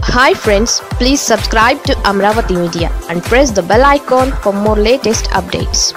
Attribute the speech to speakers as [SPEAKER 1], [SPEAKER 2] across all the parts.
[SPEAKER 1] hi friends please subscribe to Amaravati media and press the bell icon for more latest updates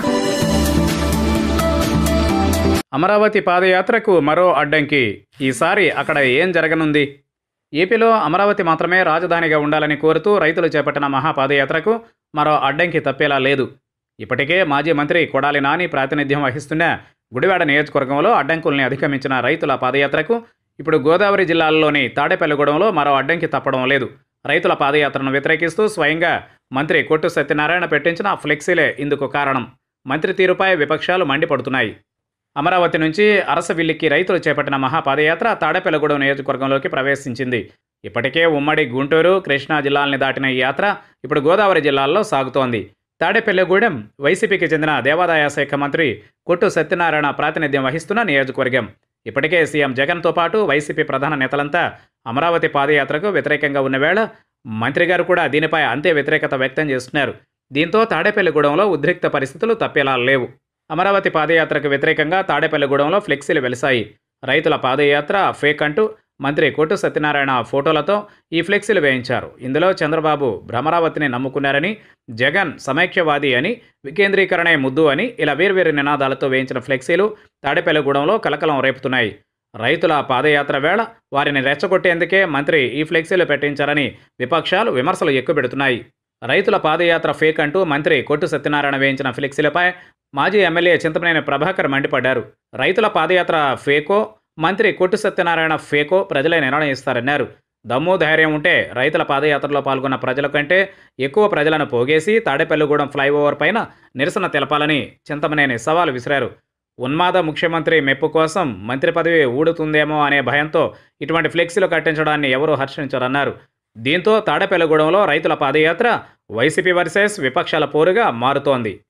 [SPEAKER 2] Amaravati పాదయాత్రకు మరో అడ్డంకి ఈసారి అక్కడ ఏం జరగనుంది ఏపీలో అమరావతి మాత్రమే రాజధానిగా ఉండాలని కోరుతూ రైతులు చేపట్టిన మహాపాదయాత్రకు మరో అడ్డంకి తప్పేలా లేదు ఇప్పటికే మాజీ మంత్రి కొడాలి నాని ప్రాతినిధ్యం వహిస్తున్న గుడివాడ నియోజకవర్గంలో అడ్డంకుల్ని అధిగమించిన రైతుల పాదయాత్రకు ఇప్పుడు గోదావరి జిల్లాలోని తాడేపల్లిగూడెంలో మరో అడ్డంకి తప్పడం లేదు రైతుల పాదయాత్రను వ్యతిరేకిస్తూ స్వయంగా మంత్రి కొట్టు సత్యనారాయణ పెట్టించిన ఫ్లెక్సీలే ఇందుకు కారణం మంత్రి తీరుపై విపక్షాలు మండిపడుతున్నాయి అమరావతి నుంచి అరసవిల్లికి రైతులు చేపట్టిన మహాపాదయాత్ర తాడేపల్లిగూడెం నియోజకవర్గంలోకి ప్రవేశించింది ఇప్పటికే ఉమ్మడి గుంటూరు కృష్ణా జిల్లాల్ని దాటిన ఈ యాత్ర ఇప్పుడు గోదావరి జిల్లాల్లో సాగుతోంది తాడేపల్లిగూడెం వైసీపీకి చెందిన దేవాదాయ శాఖ మంత్రి కొట్టు సత్యనారాయణ ప్రాతినిధ్యం వహిస్తున్న నియోజకవర్గం ఇప్పటికే సీఎం జగన్తో పాటు వైసీపీ ప్రధాన నేతలంతా అమరావతి పాదయాత్రకు వ్యతిరేకంగా ఉన్న వేళ మంత్రి గారు కూడా దీనిపై అంతే వ్యతిరేకత వ్యక్తం చేస్తున్నారు దీంతో తాడేపల్లిగూడెంలో ఉద్రిక్త పరిస్థితులు తప్పేలా లేవు అమరావతి పాదయాత్రకు వ్యతిరేకంగా తాడేపల్లిగూడెంలో ఫ్లెక్సీలు వెలిశాయి రైతుల పాదయాత్ర ఫేక్ అంటూ మంత్రి కొట్టు సత్యనారాయణ ఫోటోలతో ఈ ఫ్లెక్సీలు వేయించారు ఇందులో చంద్రబాబు భ్రమరావతిని నమ్ముకున్నారని జగన్ సమైక్యవాది అని వికేంద్రీకరణే ముద్దు అని ఇలా వేర్వేరు నినాదాలతో వేయించిన ఫ్లెక్సీలు తాడేపల్లిగూడెంలో కలకలం రేపుతున్నాయి రైతుల పాదయాత్ర వేళ వారిని రెచ్చగొట్టేందుకే మంత్రి ఈ ఫ్లెక్సీలు పెట్టించారని విపక్షాలు విమర్శలు ఎక్కుపెడుతున్నాయి రైతుల పాదయాత్ర ఫేక్ అంటూ మంత్రి కొట్టు సత్యనారాయణ వేయించిన ఫ్లెక్సీలపై మాజీ ఎమ్మెల్యే చింతమనేని ప్రభాకర్ మండిపడ్డారు రైతుల పాదయాత్ర ఫేకో మంత్రి కొట్టు సత్యనారాయణ ఫేకో ప్రజలే నిర్ణయిస్తారన్నారు దమ్ము ధైర్యం ఉంటే రైతుల పాదయాత్రలో పాల్గొన్న ప్రజల కంటే ఎక్కువ ప్రజలను పోగేసి తాడేపల్లిగూడెం ఫ్లైఓవర్ పైన నిరసన తెలపాలని చింతమనేని సవాల్ విసిరారు ఉన్మాద ముఖ్యమంత్రి మెప్పు కోసం మంత్రి పదవి ఊడుతుందేమో అనే భయంతో ఇటువంటి ఫ్లెక్సీలు కట్టించడాన్ని ఎవరూ హర్షించరన్నారు దీంతో తాడేపల్లిగూడెంలో రైతుల పాదయాత్ర వైసీపీ వర్సెస్ విపక్షాల పోరుగా మారుతోంది